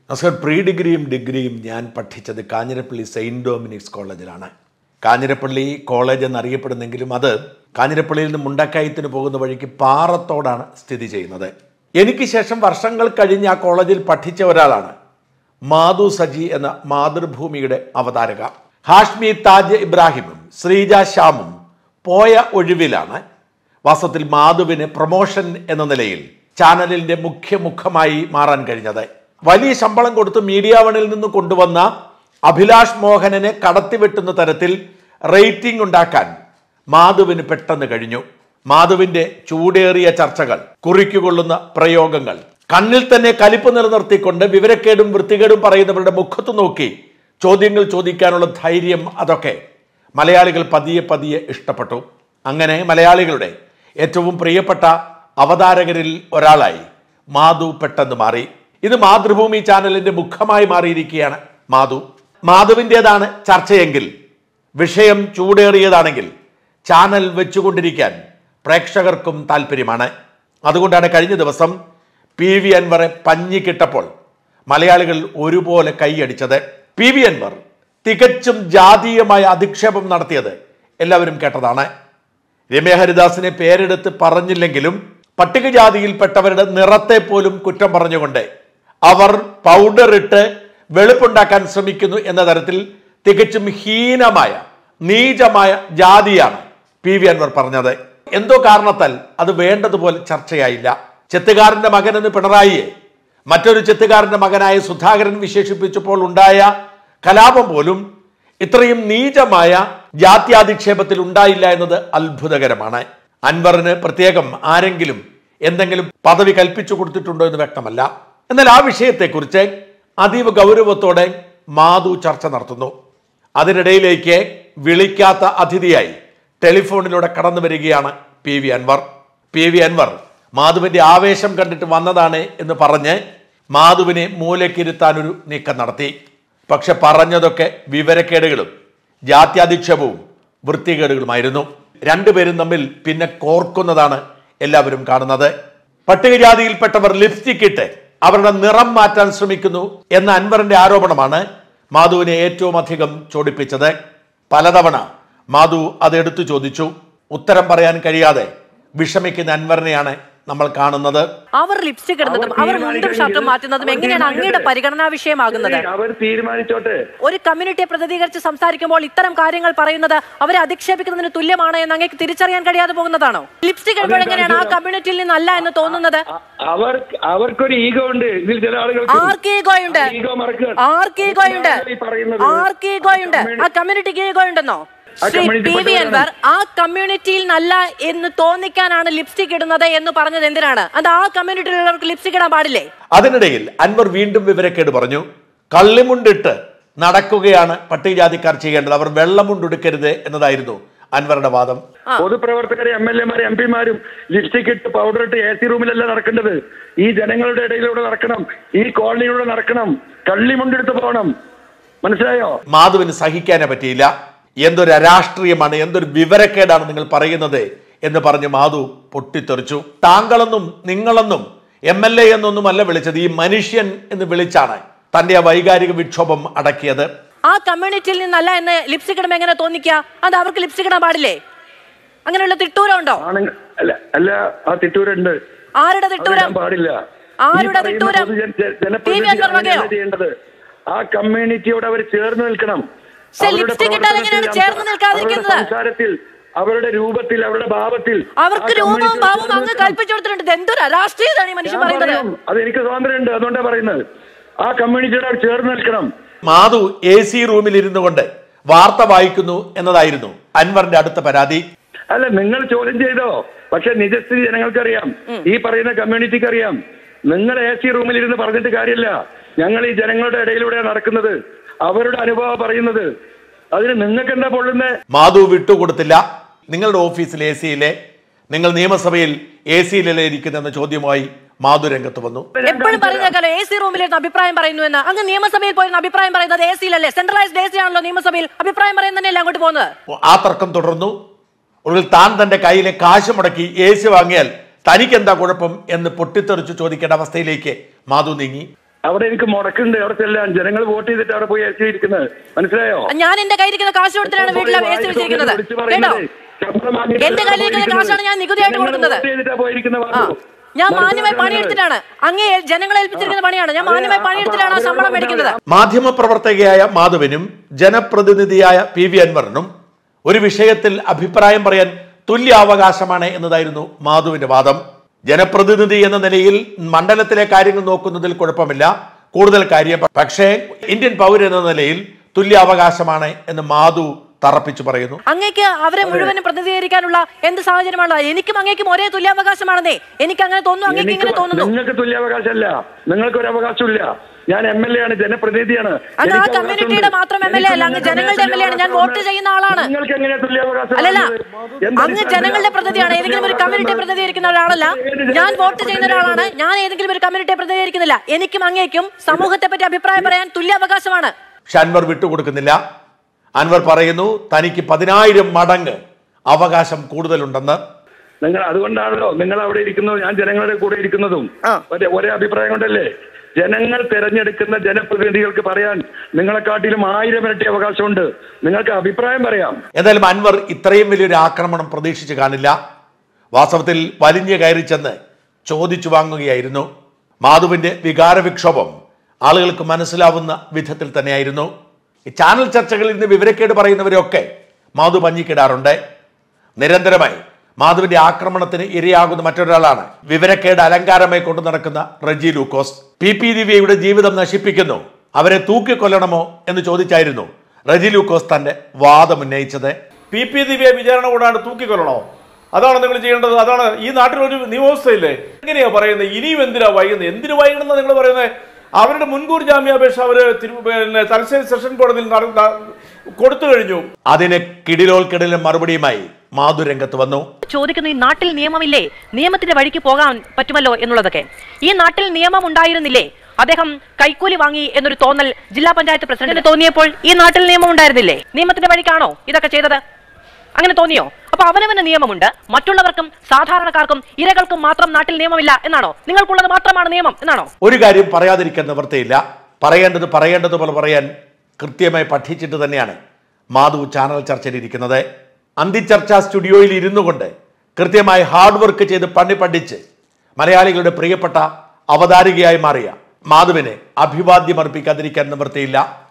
നമസ്കാരം പ്രീ ഡിഗ്രിയും ഡിഗ്രിയും ഞാൻ പഠിച്ചത് കാഞ്ഞിരപ്പള്ളി സെയിൻറ് ഡോമിനിക്സ് കോളേജിലാണ് കാഞ്ഞിരപ്പള്ളി കോളേജ് എന്നറിയപ്പെടുന്നെങ്കിലും അത് കാഞ്ഞിരപ്പള്ളിയിൽ നിന്ന് മുണ്ടക്കയത്തിന് പോകുന്ന വഴിക്ക് പാറത്തോടാണ് സ്ഥിതി ചെയ്യുന്നത് എനിക്ക് ശേഷം വർഷങ്ങൾ കഴിഞ്ഞ് ആ കോളേജിൽ പഠിച്ച ഒരാളാണ് മാധു സജി എന്ന മാതൃഭൂമിയുടെ അവതാരക ഹാഷ്മി താജ് ഇബ്രാഹിമും ശ്രീജ ശ്യാമും പോയ ഒഴിവിലാണ് വാസ്തവത്തിൽ മാധുവിന് പ്രൊമോഷൻ എന്ന നിലയിൽ ചാനലിന്റെ മുഖ്യ മുഖമായി മാറാൻ കഴിഞ്ഞത് വലിയ ശമ്പളം കൊടുത്ത് മീഡിയ വണിൽ നിന്ന് കൊണ്ടുവന്ന അഭിലാഷ് മോഹനനെ കടത്തിവെട്ടുന്ന തരത്തിൽ റേറ്റിംഗ് ഉണ്ടാക്കാൻ മാധുവിന് പെട്ടെന്ന് കഴിഞ്ഞു മാധുവിന്റെ ചൂടേറിയ ചർച്ചകൾ കുറിക്കുകൊള്ളുന്ന പ്രയോഗങ്ങൾ കണ്ണിൽ തന്നെ കലിപ്പ് നിലനിർത്തിക്കൊണ്ട് വിവരക്കേടും വൃത്തികേടും പറയുന്നവരുടെ മുഖത്ത് നോക്കി ചോദ്യങ്ങൾ ചോദിക്കാനുള്ള ധൈര്യം അതൊക്കെ മലയാളികൾ പതിയെ പതിയെ ഇഷ്ടപ്പെട്ടു അങ്ങനെ മലയാളികളുടെ ഏറ്റവും പ്രിയപ്പെട്ട അവതാരകരിൽ ഒരാളായി മാധു പെട്ടെന്ന് മാറി ഇത് മാതൃഭൂമി ചാനലിന്റെ മുഖമായി മാറിയിരിക്കുകയാണ് മാധു മാധുവിൻ്റെതാണ് ചർച്ചയെങ്കിൽ വിഷയം ചൂടേറിയതാണെങ്കിൽ ചാനൽ വെച്ചുകൊണ്ടിരിക്കാൻ പ്രേക്ഷകർക്കും താല്പര്യമാണ് അതുകൊണ്ടാണ് കഴിഞ്ഞ ദിവസം പി വി അൻവറെ പഞ്ഞിക്കിട്ടപ്പോൾ മലയാളികൾ ഒരുപോലെ കൈയടിച്ചത് പി വി അൻവർ തികച്ചും ജാതീയമായ അധിക്ഷേപം നടത്തിയത് എല്ലാവരും കേട്ടതാണ് രമ്യ ഹരിദാസിനെ പേരെടുത്ത് പറഞ്ഞില്ലെങ്കിലും പട്ടികജാതിയിൽപ്പെട്ടവരുടെ നിറത്തെ പോലും കുറ്റം പറഞ്ഞുകൊണ്ട് അവർ പൗഡർ ഇട്ട് വെളുപ്പുണ്ടാക്കാൻ ശ്രമിക്കുന്നു എന്ന തരത്തിൽ തികച്ചും ഹീനമായ നീചമായ ജാതിയാണ് പി വി അൻവർ പറഞ്ഞത് എന്തോ കാരണത്താൽ അത് വേണ്ടതുപോലെ ചർച്ചയായില്ല ചെത്തുകാരന്റെ മകൻ എന്ന് പിണറായിയെ മറ്റൊരു ചെത്തുകാരന്റെ മകനായ സുധാകരൻ വിശേഷിപ്പിച്ചപ്പോൾ ഉണ്ടായ കലാപം പോലും ഇത്രയും നീചമായ ജാത്യാധിക്ഷേപത്തിൽ ഉണ്ടായില്ല എന്നത് അത്ഭുതകരമാണ് അൻവറിന് പ്രത്യേകം ആരെങ്കിലും എന്തെങ്കിലും പദവി കൽപ്പിച്ചു കൊടുത്തിട്ടുണ്ടോ എന്ന് വ്യക്തമല്ല എന്നാൽ ആ വിഷയത്തെക്കുറിച്ച് അതീവ ഗൗരവത്തോടെ മാധു ചർച്ച നടത്തുന്നു അതിനിടയിലേക്ക് വിളിക്കാത്ത അതിഥിയായി ടെലിഫോണിലൂടെ കടന്നു വരികയാണ് P V Anvar P V Anvar മാധുവിന്റെ ആവേശം കണ്ടിട്ട് വന്നതാണ് എന്ന് പറഞ്ഞ് മാധുവിനെ മൂലക്കിരുത്താൻ ഒരു നീക്കം നടത്തി പക്ഷെ പറഞ്ഞതൊക്കെ വിവരക്കേടുകളും ജാത്യാധിക്ഷേപവും വൃത്തികേടുകളുമായിരുന്നു രണ്ടുപേരും തമ്മിൽ പിന്നെ കോർക്കുന്നതാണ് എല്ലാവരും കാണുന്നത് പട്ടികജാതിയിൽപ്പെട്ടവർ ലിപ്സ്റ്റിക് ഇട്ട് അവരുടെ നിറം മാറ്റാൻ ശ്രമിക്കുന്നു എന്ന അൻവറിന്റെ ആരോപണമാണ് മാധുവിനെ ഏറ്റവും അധികം ചോടിപ്പിച്ചത് പലതവണ മാധു അത് എടുത്തു ചോദിച്ചു ഉത്തരം പറയാൻ കഴിയാതെ വിഷമിക്കുന്ന അൻവറിനെയാണ് നമ്മൾ കാണുന്നത് അവർ ലിപ്സ്റ്റിക് ഇടുന്നതും അവർ മുണ്ടും ഷർട്ടും മാറ്റുന്നതും എങ്ങനെയാണ് അങ്ങയുടെ പരിഗണനാ വിഷയമാകുന്നത് അവർ തീരുമാനിച്ചോട്ടെ ഒരു കമ്മ്യൂണിറ്റിയെ പ്രതിനിധീകരിച്ച് സംസാരിക്കുമ്പോൾ ഇത്തരം കാര്യങ്ങൾ പറയുന്നത് അവരെ അധിക്ഷേപിക്കുന്നതിന് തുല്യമാണ് എന്ന് അങ്ങേക്ക് തിരിച്ചറിയാൻ കഴിയാതെ പോകുന്നതാണോ ലിപ്സ്റ്റിക് ഇടുമ്പോൾ എങ്ങനെയാണ് ആ കമ്മ്യൂണിറ്റിയിൽ നിന്നല്ല എന്ന് തോന്നുന്നത് അ- അവർ അവർക്കൊരു ഈഗോ ഉണ്ട് ഇതിൽ ചില ആളുകൾക്ക് ആർക്ക് ഈഗോയുണ്ട് ഈഗോ മറക്കുക ആർക്ക് ഈഗോയുണ്ട് ഈ പറയുന്നത് ആർക്ക് ഈഗോയുണ്ട് ആ കമ്മ്യൂണിറ്റിക്ക് ഈഗോ ഉണ്ടെന്നോ ആ ശ്രീ community പി വി പെട്ടവരാണ്. അൻവർ ആ കമ്മ്യൂണിറ്റിയിൽ നല്ല എന്ന് തോന്നിക്കാനാണ് ലിപ്സ്റ്റിക് ഇടുന്നത് എന്ന് പറഞ്ഞത് എന്തിനാണ് അത് ആ കമ്മ്യൂണിറ്റിയിലുള്ളവർക്ക് ലിപ്സ്റ്റിക് ഇടാൻ പാടില്ലേ അതിനിടയിൽ അൻവർ വീണ്ടും വിവരക്കേട് പറഞ്ഞു കള്ളിമുണ്ടിട്ട് നടക്കുകയാണ് പട്ടികജാതിക്കാർ ചെയ്യേണ്ടത് അവർ വെള്ളമുണ്ടുടുക്കരുത് എന്നതായിരുന്നു അൻവറുടെ വാദം പൊതുപ്രവർത്തകരെ എം എൽ എമാരും എം പിമാരും ലിപ്സ്റ്റിക് ഇട്ട് പൗഡർ ഇട്ട് എ സി റൂമിലല്ല നടക്കേണ്ടത് ഈ ജനങ്ങളുടെ ഇടയിലൂടെ നടക്കണം ഈ കോളനിയിലൂടെ നടക്കണം കള്ളിമുണ്ടെടുത്ത് പോകണം മനസ്സിലായോ മാധുവിന് സഹിക്കാനേ പറ്റിയില്ല എന്തൊരു അരാഷ്ട്രീയമാണ് എന്തൊരു വിവരക്കേടാണ് നിങ്ങൾ പറയുന്നത് എന്ന് പറഞ്ഞ് മാധു പൊട്ടിത്തെറിച്ചു താങ്കളെന്നും നിങ്ങളെന്നും എം എൽ എ എന്നൊന്നുമല്ല വിളിച്ചത് ഈ മനുഷ്യൻ എന്ന് വിളിച്ചാണ് തന്റെ ആ വൈകാരിക വിക്ഷോഭം അടക്കിയത് ആ കമ്മ്യൂണിറ്റിയിൽ നിന്നല്ല എന്ന് ലിപ്സ്റ്റിക് ഇടുമ്പോൾ എങ്ങനെ തോന്നിക്കുക അത് അവർക്ക് ലിപ്സ്റ്റിക് ഇടാൻ പാടില്ലേ അങ്ങനെയുള്ള തിട്ടൂരം ഉണ്ടോ ആണ് അല്ല അല്ല ആ തിട്ടൂരുണ്ട് ആരുടെ അത് തിട്ടൂരം ഞാൻ പാടില്ല ആരുടെ ഈ പറയുന്ന തിട്ടൂരം? പൊതുജന- ജ- ടി വി ജനപ്രതിനിധി അൻവർ വകയോ? അങ്ങനെയല്ല ചെയ്യേണ്ടത് ആ കമ്മ്യൂണിറ്റിയോട് അവർ ചേർന്ന് നിൽക്കണം പക്ഷേ അവരുടെ ലിപ്സ്റ്റിക് ഇട്ടാൽ എങ്ങനെയാണ് പ്രവർത്തനത്തിൽ, ചേർന്ന് നിൽക്കാതിരിക്കുന്നത്? അവരുടെ സംസാരത്തിൽ അവരുടെ രൂപത്തിൽ അവരുടെ ഭാവത്തിൽ അവർക്ക് ആ രൂപവും community ഭാവവും ചേർന്ന് അങ്ങ് നിൽക്കണം. കൽപ്പിച്ചു കൊടുത്തിട്ടുണ്ട് ഇത് എന്തൊരു രാഷ്ട്രീയതാണ് ഈ മനുഷ്യൻ ഞാൻ പറയുന്നത് പറയും, അത് എനിക്ക് സ്വാതന്ത്ര്യമുണ്ട് അതുകൊണ്ടാണ് പറയുന്നത് ആ കമ്മ്യൂണിറ്റിയോട് അവർ ചേർന്ന് നിൽക്കണം മാധു എ സി റൂമിൽ ഇരുന്നു കൊണ്ട് വാർത്ത വായിക്കുന്നു എന്നതായിരുന്നു അൻവറിന്റെ അടുത്ത പരാതി അല്ല നിങ്ങൾ ചോദ്യം ചെയ്തോ പക്ഷെ നിജസ്ഥിതി ജനങ്ങൾക്കറിയാം ഈ പറയുന്ന കമ്മ്യൂണിറ്റിക്ക് അറിയാം നിങ്ങൾ എ സി റൂമിൽ ഇരുന്ന് പറഞ്ഞിട്ട് കാര്യമില്ല ഞങ്ങൾ ഈ ജനങ്ങളുടെ ഇടയിലൂടെ നടക്കുന്നത് അവരുടെ അനുഭവം പറയുന്നത് അതിന് നിങ്ങൾക്ക് എന്താ പൊള്ളുന്നേ മാധു വിട്ടുകൊടുത്തില്ല നിങ്ങളുടെ ഓഫീസിൽ എ സിയിലെ നിങ്ങൾ നിയമസഭയിൽ എ സിയിലല്ലേ ഇരിക്കുന്നെന്ന ചോദ്യമായി മാധു രംഗത്ത് വന്നു എപ്പോഴും പറയുന്നേക്കാലോ എ സി റൂമിലിരുന്ന് അഭിപ്രായം പറയുന്നു എന്ന് അങ്ങ് നിയമസഭയിൽ പോയിരുന്ന അഭിപ്രായം പറയുന്നത് എ സിയിലല്ലേ സെൻട്രലൈസ്ഡ് എ സി ആണല്ലോ നിയമസഭയിൽ അഭിപ്രായം പറയുന്നത് തന്നെയല്ലേ അങ്ങോട്ട് പോകുന്നത് ആ തർക്കം തുടർന്നു ഒടുവിൽ താൻ തന്റെ കയ്യിലെ കാശ് മുടക്കി എ സി വാങ്ങിയാൽ തനിക്കെന്താ കുഴപ്പം എന്ന് പൊട്ടിത്തെറിച്ച് ചോദിക്കേണ്ട അവസ്ഥയിലേക്ക് മാധു നീങ്ങി അവിടെ എനിക്ക് മുടക്കുണ്ട് അവിടെ ചെല്ലാൻ ജനങ്ങൾ വോട്ട് ചെയ്തിട്ട് അവിടെ പോയി എസ് ഇരിക്കുന്നത് മനസ്സിലായോ ഞാൻ എന്റെ കയ്യിരിക്കുന്ന കാശ് കൊടുത്തിട്ടാണ് വീട്ടിൽ എ സി വെച്ചിരിക്കുന്നത് വിളിച്ച് കേട്ടോ പറയുന്നത് ശമ്പളം വാങ്ങിയിട്ട് എന്റെ കയ്യിലിരിക്കുന്ന കാശാണ് ഞാൻ നികുതിയായിട്ട് ജനങ്ങൾ കൊടുക്കുന്നത്. വോട്ട് ചെയ്തിട്ടാ പോയിരിക്കുന്ന ആ വാസു. ഞാൻ മാന്യമായി മനസ്സിലായോ പണിയെടുത്തിട്ടാണ് അങ്ങേ ജനങ്ങളെ ഏൽപ്പിച്ചിരിക്കുന്ന പണിയാണ് ഞാൻ മാന്യമായി പണിയെടുത്തിട്ടാണ് ആ ശമ്പളം മേടിക്കുന്നത് മാധ്യമപ്രവർത്തകയായ മാധവനും ജനപ്രതിനിധിയായ പി വി അൻവറിനും ഒരു വിഷയത്തിൽ അഭിപ്രായം പറയാൻ തുല്യാവകാശമാണ് എന്നതായിരുന്നു മാധുവിന്റെ വാദം ജനപ്രതിനിധി എന്ന നിലയിൽ മണ്ഡലത്തിലെ കാര്യങ്ങൾ നോക്കുന്നതിൽ കുഴപ്പമില്ല കൂടുതൽ കാര്യം പക്ഷേ ഇന്ത്യൻ പൗരൻ എന്ന നിലയിൽ തുല്യാവകാശമാണ് എന്ന് മാധു തറപ്പിച്ചു പറയുന്നു അങ്ങേക്ക് അവരെ മുഴുവനും പ്രതിനിധീകരിക്കാനുള്ള എന്ത് സാഹചര്യമാണ് എനിക്കും അങ്ങേക്കും ഒരേ തുല്യാവകാശമാണെന്നേ എനിക്ക് അങ്ങനെ തോന്നുന്നു അങ്ങേക്ക് എനിക്ക് ഇങ്ങനെ തോന്നുന്നു നിങ്ങൾക്ക് തുല്യാവകാശമല്ല നിങ്ങൾക്ക് ഒരു അവകാശമില്ല ഞാൻ എം എൽ എ ആണ് ജനപ്രതിനിധിയാണ് അങ്ങ് ആ എനിക്ക് കമ്മ്യൂണിറ്റിയുടെ അവകാശമുണ്ട്. മാത്രം എം എൽ എ അല്ല അങ്ങ് എനിക്ക് ജനങ്ങളുടെ എം എൽ എ ആണ് ഞാൻ വോട്ട് ചെയ്യുന്ന ആളാണ് നിങ്ങൾക്ക് എങ്ങനെ തുല്യാവകാശം അല്ലല്ല എന്ത് അങ്ങ് അടിസ്ഥാനത്തിലാ? ജനങ്ങളുടെ പ്രതിനിധിയാണ് ഏതെങ്കിലും ഒരു കമ്മ്യൂണിറ്റിയെ പ്രതിനിധീകരിക്കുന്ന ഒരാളല്ല ഞാൻ വോട്ട് ചെയ്യുന്ന ഒരാളാണ് ഞാൻ ഏതെങ്കിലും ഒരു കമ്മ്യൂണിറ്റിയെ പ്രതിനിധീകരിക്കുന്നില്ല എനിക്കും അങ്ങേക്കും സമൂഹത്തെ പറ്റി അഭിപ്രായം പറയാൻ തുല്യ അവകാശമാണ് പക്ഷെ അൻവർ വിട്ടുകൊടുക്കുന്നില്ല അൻവർ പറയുന്നു തനിക്ക് പതിനായിരം മടങ്ങ് അവകാശം കൂടുതലുണ്ടെന്ന് നിങ്ങൾ അതുകൊണ്ടാണല്ലോ നിങ്ങൾ അവിടെ ഇരിക്കുന്നതും ഞാൻ ജനങ്ങളുടെ കൂടെ ഇരിക്കുന്നതും ഒരേ ഒരേ അഭിപ്രായം കൊണ്ടല്ലേ ജനങ്ങൾ തെരഞ്ഞെടുക്കുന്ന ജനപ്രതിനിധികൾക്ക് പറയാൻ നിങ്ങളെക്കാട്ടിലും ആയിരം ഇരട്ടി അവകാശമുണ്ട് നിങ്ങൾക്ക് അഭിപ്രായം പറയാം എന്തായാലും അൻവർ ഇത്രയും വലിയൊരു ആക്രമണം പ്രതീക്ഷിച്ച് കാണില്ല വാസ്തവത്തിൽ വലിഞ്ഞു കയറി ചെന്ന് ചോദിച്ചു വാങ്ങുകയായിരുന്നു മാധുവിന്റെ വികാരവിക്ഷോഭം ആളുകൾക്ക് മനസ്സിലാവുന്ന വിധത്തിൽ തന്നെയായിരുന്നു ഈ ചാനൽ ചർച്ചകളിൽ നിന്ന് വിവരക്കേട് പറയുന്നവരൊക്കെ മാധു പഞ്ഞിക്കിടാറുണ്ട് നിരന്തരമായി മാധുവിന്റെ ആക്രമണത്തിന് ഇരയാകുന്ന മറ്റൊരാളാണ് വിവരക്കേട് അലങ്കാരമായി കൊണ്ടു നടക്കുന്ന റജി ലൂക്കോസ് പി പി ദിവ്യയുടെ ജീവിതം നശിപ്പിക്കുന്നു അവരെ തൂക്കിക്കൊല്ലണമോ എന്ന് ചോദിച്ചായിരുന്നു റജി ലൂക്കോസ് തന്റെ വാദം ഉന്നയിച്ചത് പി പി ദിവ്യ വിചാരണ കൂടാണ്ട് തൂക്കിക്കൊല്ലണോ അതാണ് നിങ്ങൾ ചെയ്യേണ്ടത് അതാണ് ഈ നാട്ടിൽ ഒരു നിയമവ്യവസ്ഥയില്ലേ എങ്ങനെയാ പറയുന്നത് ഇനിയും എന്തിനാ വൈകുന്നത് എന്തിനു വൈകണമെന്ന് നിങ്ങൾ പറയുന്നത് അവരുടെ മുൻകൂർ ജാമ്യാപേക്ഷ അവര് തിരു- പിന്നെ തലശ്ശേരി സെഷൻ കോടതിയിൽ നട- ന- കൊടുത്തു കഴിഞ്ഞു അതിന് കിടിലോൾക്കിടലും മറുപടിയുമായി മാധു രംഗത്ത് വന്നു ചോദിക്കുന്നു ഈ നാട്ടിൽ നിയമമില്ലേ നിയമത്തിന്റെ വഴിക്ക് പോകാൻ പറ്റുമല്ലോ എന്നുള്ളതൊക്കെ ഈ നാട്ടിൽ നിയമം ഉണ്ടായിരുന്നില്ലേ അദ്ദേഹം കൈക്കൂലി വാങ്ങി എന്നൊരു തോന്നൽ ജില്ലാ പഞ്ചായത്ത് പ്രസിഡന്റിന് തോന്നിയപ്പോൾ ഈ നാട്ടിൽ നിയമം ഉണ്ടായിരുന്നില്ലേ നിയമത്തിന്റെ വഴിക്കാണോ ഇതൊക്കെ ചെയ്തത് അങ്ങനെ തോന്നിയോ അപ്പൊ അവനവന് നിയമമുണ്ട് മറ്റുള്ളവർക്കും സാധാരണക്കാർക്കും ഇരകൾക്കും മാത്രം നാട്ടിൽ നിയമമില്ല എന്നാണോ നിങ്ങൾക്കുള്ളത് മാത്രമാണ് നിയമം എന്നാണോ ഒരു കാര്യം പറയാതിരിക്കാൻ നിവൃത്തിയില്ല പറയേണ്ടത് പറയേണ്ടതുപോലെ പറയാൻ കൃത്യമായി പഠിച്ചിട്ട് തന്നെയാണ് മാധു ചാനൽ ചർച്ചയിൽ ഇരിക്കുന്നത് അന്തിച്ചർച്ചാ സ്റ്റുഡിയോയിൽ ഇരുന്നു കൊണ്ട് കൃത്യമായി ഹാർഡ് വർക്ക് ചെയ്ത് പണി പഠിച്ച് മലയാളികളുടെ പ്രിയപ്പെട്ട അവതാരികയായി മാറിയ മാധുവിനെ അഭിവാദ്യം അർപ്പിക്കാതിരിക്കാൻ നിവൃത്തിയില്ല